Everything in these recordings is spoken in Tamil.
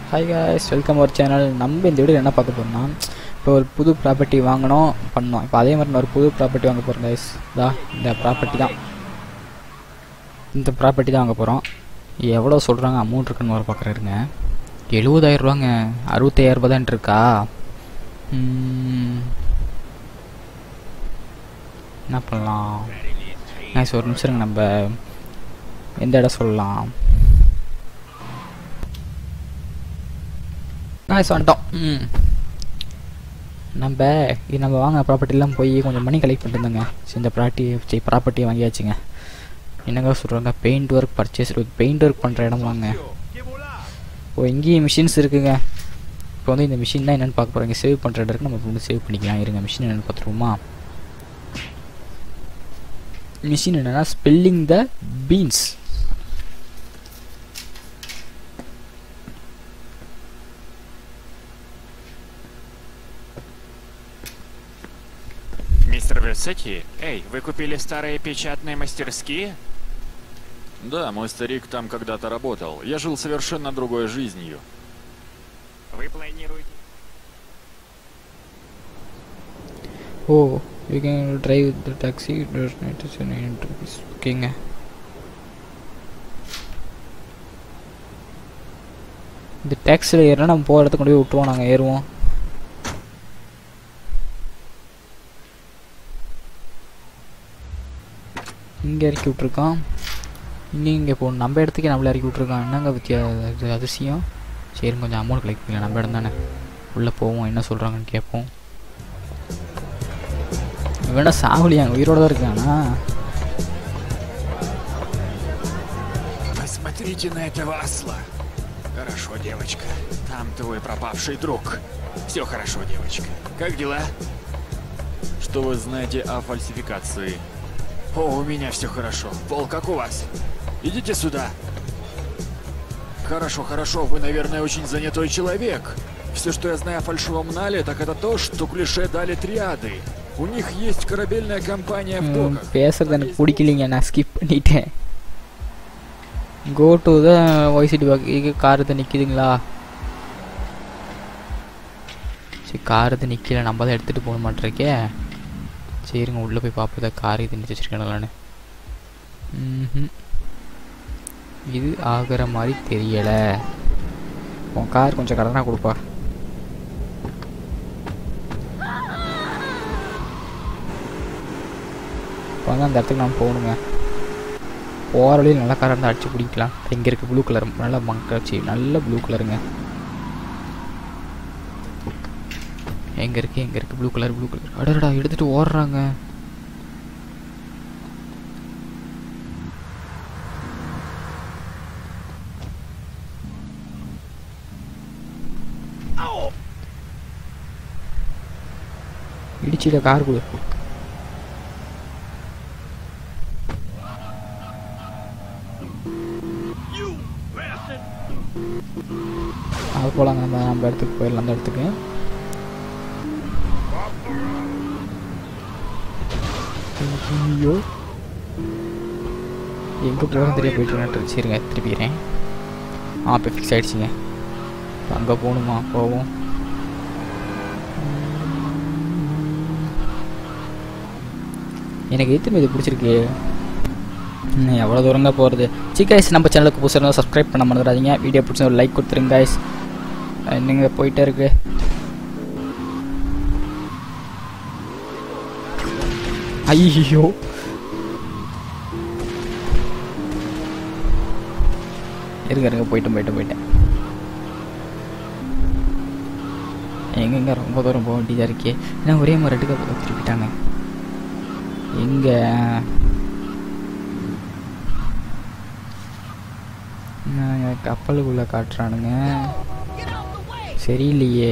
Hi guys welcome our channel நம்ம இந்த வீடியோ என்ன பார்க்க போறோம்னா இப்போ ஒரு புது ப்ராப்பர்ட்டி வாங்கணும் பண்ணோம் இப்போ அதே மாதிரி நான் ஒரு புது ப்ராப்பர்ட்டி வாங்க போகிறோம் guys இதா இந்த ப்ராப்பர்ட்டி தான் இந்த ப்ராப்பர்ட்டி தான் வாங்க போகிறோம் எவ்வளோ சொல்கிறாங்க அமௌண்ட் இருக்குன்னு வர பார்க்குறாருங்க எழுபதாயிரம் ரூபாங்க அறுபத்தாயிரம் ரூபாய் தான் இருக்கா ம், என்ன பண்ணலாம் guys ஒரு நிமிஷம் இருங்க நம்ம எந்த இடம் சொல்லலாம் காய்ஸ் வந்துட்டோம் ம் நம்ம இது நம்ம வாங்க ப்ராப்பர்ட்டிலாம் போய் கொஞ்சம் மணி கலெக்ட் பண்ணிட்டு இருந்தோங்க சரி இந்த ப்ராப்பர்ட்டி சரி ப்ராப்பர்ட்டி வாங்கியாச்சுங்க என்னங்க சொல்கிறாங்க paint work purchase paint work பண்ணுற இடம் வாங்க இப்போ இங்கேயும் மிஷின்ஸ் இருக்குங்க இப்போ வந்து இந்த மிஷின் தான் என்னென்னு பார்க்க போகிறோம் சேவ் பண்ணுற இடம் இருக்கு நம்ம வந்து சேவ் பண்ணிக்கலாம் இருங்க மிஷின் என்னென்னு பார்த்துருவோமா மிஷின் என்னென்னா spelling the beans Мистер Версети, эй, вы купили старые печатные мастерские? Да, мой старик там когда-то работал. Я жил совершенно другой жизнью. Вы планируете... oh you can drive the taxi ஓகேங்க இந்த டாக்ஸியில் ஏறினா நம்ம போகிற இடத்துக்கு கொண்டு போய் விட்டுருவோம் நாங்கள் ஏறுவோம் இங்கே இறக்கி விட்ருக்கான் இங்கே இங்கே போகணும் நம்ம இடத்துக்கே நம்மள இறக்கி விட்ருக்கான் என்னங்க வித்தியா இது அதிசயம் சரி கொஞ்சம் அமௌண்ட் கலெக்ட் பண்ணல நம்ம இடம் தானே உள்ளே போவோம் என்ன சொல்கிறாங்கன்னு கேட்போம் வேணா சாவலியாங்க உயிரோட தான் இருக்கானா Посмотрите на этого осла. Хорошо, девочка. Там твой пропавший друг. Все хорошо, девочка. Как дела? Что вы знаете о фальсификации? О, у меня все хорошо. Пол, как у вас? Идите сюда. Хорошо, хорошо. Вы, наверное, очень занятой человек. Все, что я знаю о фальшивом нале, так это то, что клише дали триады. У них есть корабельная компания в ம், доках. பேசுறது எனக்கு பிடிக்கலைங்க நான் ஸ்கிப் பண்ணிட்டேன் கோ டு த ஒய்சிடி பாக் இது கார் இது நிற்கிதுங்களா சரி கார் இது நிற்கல நம்ம தான் எடுத்துகிட்டு போக மாட்டிருக்கே சரிங்க உள்ளே போய் பார்ப்போம் இதை கார் இது நிறுத்தி வச்சிருக்கேன் ம் இது ஆகிற மாதிரி தெரியலை உன் கார் கொஞ்சம் கடனாக கொடுப்பா இப்போ வந்து அந்த இடத்துக்கு நான் போகணுங்க போகிற வழியில் நல்ல காராக இருந்தால் அடிச்சு பிடிக்கலாம் இங்கே இருக்குது ப்ளூ கலர் நல்ல மங்காச்சி நல்ல ப்ளூ கலருங்க எங்கே இருக்குது எங்கே இருக்குது ப்ளூ கலர் ப்ளூ கலர் அடடா எடுத்துகிட்டு ஓடுறாங்க இடிச்சில கார் கொடு அது போலாங்க நம்ம நம்ம இடத்துக்கு போயிடலாம் அந்த இடத்துக்கு ஐயோ எங்கே போகிறோம் தெரிய போயிட்டு சரிங்க திருப்பிடுறேன் ஆ இப்போ ஃபிக்ஸ் ஆகிடுச்சிங்க அங்கே போகணுமா போவோம் எனக்கு எத்தனை இது பிடிச்சிருக்கு இன்னும் எவ்வளோ தூரங்க போகிறது சி கைஸ் நம்ம சேனலுக்கு புதுசாக இருந்தால் சப்ஸ்கிரைப் பண்ண மறந்துடாதீங்க வீடியோ பிடிச்ச ஒரு லைக் கொடுத்துருங்க கைஸ் என்னங்க போயிட்டே இருக்கு ஐயோ இருங்க இருங்க போயிட்டேன் போயிட்டேன் போயிட்டேன் எங்கெங்க ரொம்ப தூரம் போக வேண்டியதாக இருக்கே ஏன்னா ஒரே மாதிரி ரெட்டுக்க திருப்பிட்டாங்க எங்கே என்னங்க கப்பலுக்குள்ளே காட்டுறானுங்க சரியில்லையே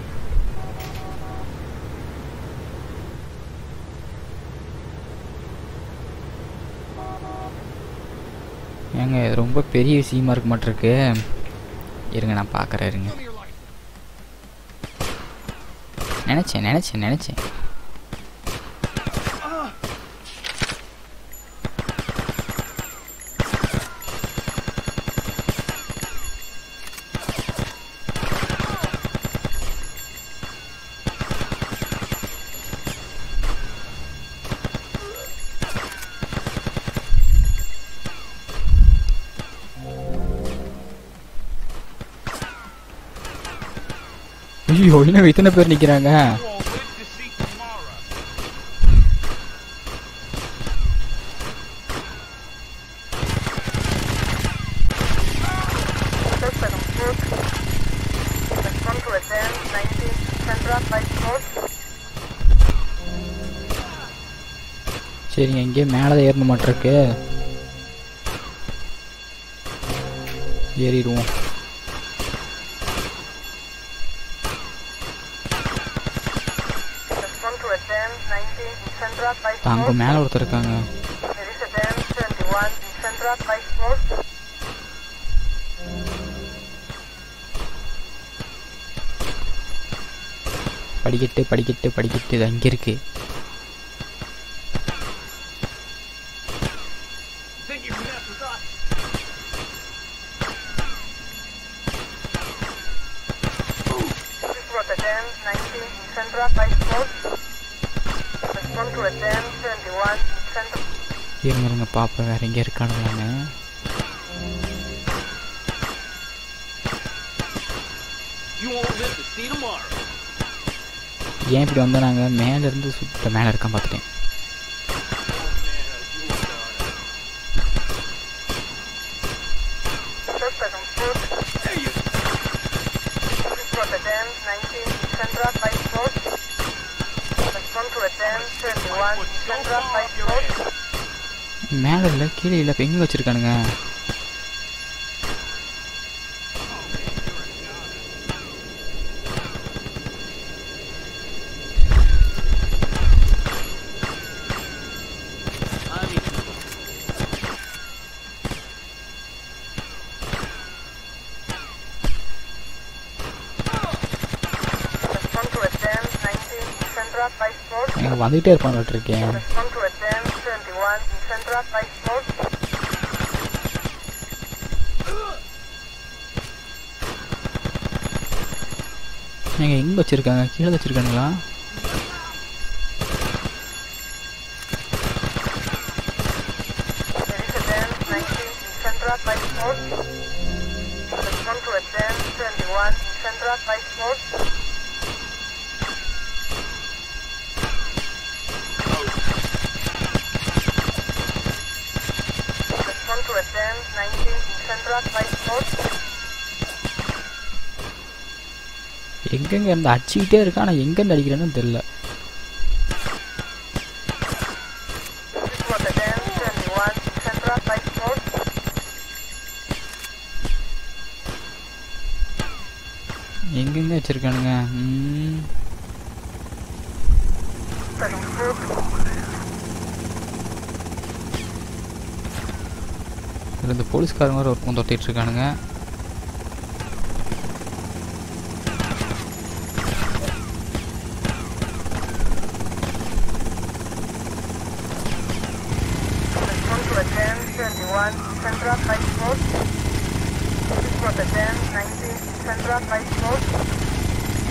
ஏங்க இது ரொம்ப பெரிய விஷயமா இருக்க மாட்டிருக்கு இருங்க நான் பார்க்குறேன் இருங்க நினச்சேன் நினச்சேன் நினச்சேன் ஐயோ இன்னும் இத்தனை பேர் நிக்கிறாங்க won't live to see tomorrow. Suspect on foot. Respond to advance 19 Sandra by foot. சரிங்க இங்கே மேலே ஏறணும் மாட்டிருக்கு ஏறிடுவோம் Respond to advance 19 Sandra by அங்கே foot. மேலே ஒருத்தர் இருக்காங்க There is advance 21 Sandra by foot. படிக்கட்டு படிக்கட்டு படிக்கட்டு இது அங்கே இருக்கு Think you can mess with us? This is Rotterdam 19 Sandra by foot. Respond to advance 21 Sandra. இருங்க இருங்க பாப்பா வேற எங்கே இருக்கானுங்களான்னு You won't live to see tomorrow. ஏன் இப்படி வந்தா நாங்கள் மேலேருந்து சுத்த மேலே இருக்கான் பார்த்துட்டேன் Suspect on foot. This is Rotterdam 19 Sandra by foot. Respond to advance 21 Sandra by foot. மேலே இல்லை கீழே இல்லை இப்போ எங்கே வச்சுருக்கானுங்க I mean, Respond to advance 19 Sandra by foot. எங்க வந்துகிட்டே இருப்பான் இருக்கேன் Respond to advance 21 Sandra by foot. எங்க எங்கே வச்சுருக்காங்க கீழே வச்சுருக்கானுங்களா There is advance 19 Sandra by foot. Respond to advance 21 Sandra by foot. Respond to advance 19 Sandra by foot. எங்கெங்க இருந்து அடிச்சுக்கிட்டே இருக்கான் ஆனால் எங்கேருந்து அடிக்கிறேன்னு தெரில This is Rotterdam 21 Sandra by foot. எங்கெங்க வச்சுருக்கானுங்க ம் Second foot. இதுல இந்த போலீஸ்காரங்க வேறு ஒருத்தன் தொட்டிட்டு இருக்கானுங்க Respond to advance 21 Sandra by foot. This is Rotterdam 19 Sandra by foot.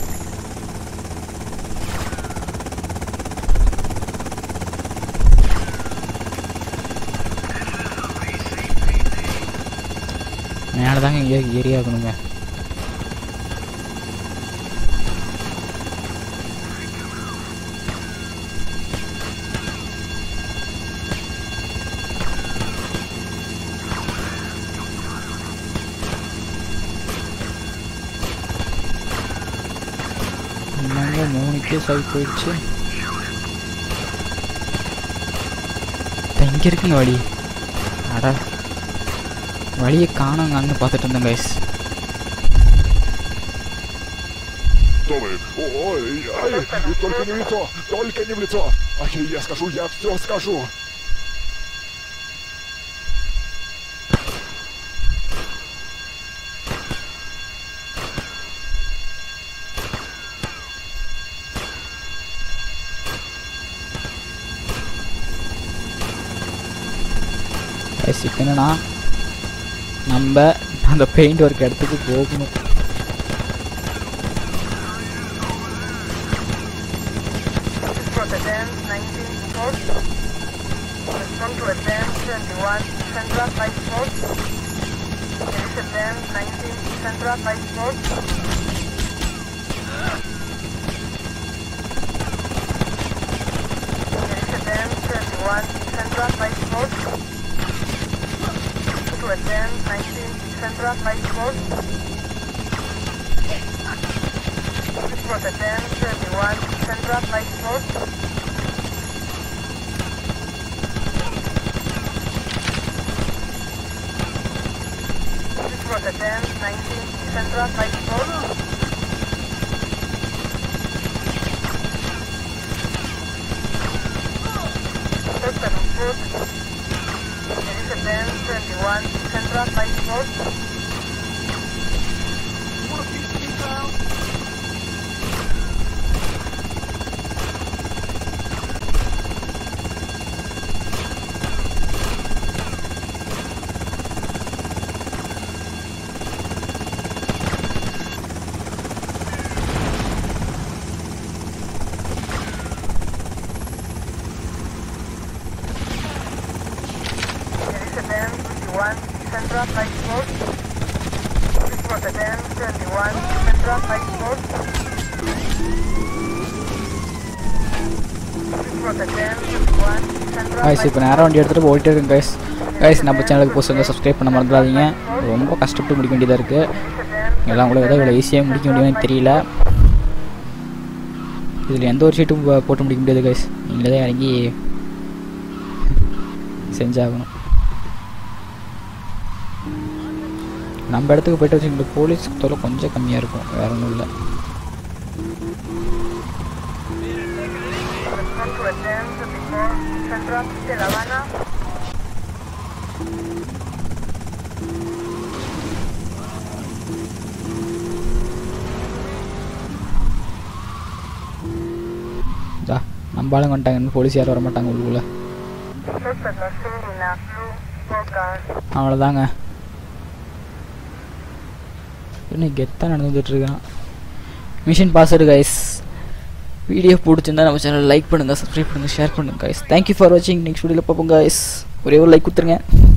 மேலே தாங்க ஏ ஏரியா ஆகணுங்க என்னங்க மூணு கேஸ் ஆகி போயிடுச்சு இங்கே இருக்குங்க வழி அட வழியை காணோங்க அங்கே பார்த்துட்டு இருந்தேன் கைஸ் Кто вы? Ой, ай, и только не в лицо, только не в лицо. Ай, я скажу, я все скажу. கைஸ் இப்போ என்னன்னா நம்ம அந்த பெயிண்ட் ஒர்க் இடத்துக்கு போகணும் This is Rotterdam 19 foot. Respond to advance 21 Sandra by foot. There is advance 19 Sandra by foot. Resident 31, Central Vice Post. To attend 19, Central Vice Post. This was attend 31, Central Vice Post. This was attend 19, Central Vice Post. System input. Elizabeth 21, Central Vice Post. You want a piece of me, pal? Elizabeth 21, Central Vice Post. This was Elizabeth 21, Central Vice Post. This was Elizabeth 21, Central guys Vice இப்போ நேரம் வண்டி எடுத்துகிட்டு போயிட்டே இருக்கேன் கைஸ் கைஸ் நம்ம சேனலுக்கு புதுசாக சப்ஸ்கிரைப் பண்ண மறந்துடாதீங்க ரொம்ப கஷ்டப்பட்டு முடிக்க வேண்டியதாக இருக்குது Elizabeth எல்லாம் உங்களுக்கு ஏதோ இவ்வளோ ஈஸியாக முடிக்க முடியும்னு தெரியல இதில் எந்த ஒரு ஷீட்டும் போ- போட்டு முடிக்க முடியாது கைஸ் நீங்களே தான் இறங்கி செஞ்சாகணும் நம்ம இடத்துக்கு போயிட்டு வச்சுக்கிட்டு போலீஸ் தொலை கொஞ்சம் கம்மியாக இருக்கும் வேற ஒன்றும் இல்லை Respond to attempt before Central de La Habana. ஜா நம்ம ஆளுங்க வந்துட்டாங்க இன்னும் போலீஸ் யாரும் வர மாட்டாங்க உள்ளுக்குள்ள Suspect was seen in a blue sport car. அவ்வளோதாங்க இன்னும் கெத்தாக நடந்துட்டுருக்கான் மிஷின் பாஸ்வேர்டு கைஸ் வீடியோ பிடிச்சிருந்தா நம்ம சேனல் லைக் பண்ணுங்கள் சப்ஸ்கிரைப் பண்ணுங்கள் ஷேர் பண்ணுங்கள் கைஸ் தேங்க்யூ ஃபார் வாட்சிங் நெக்ஸ்ட் வீடியோவில் பார்ப்போம் கைஸ் ஒரே ஒரு லைக் கொடுத்துருங்க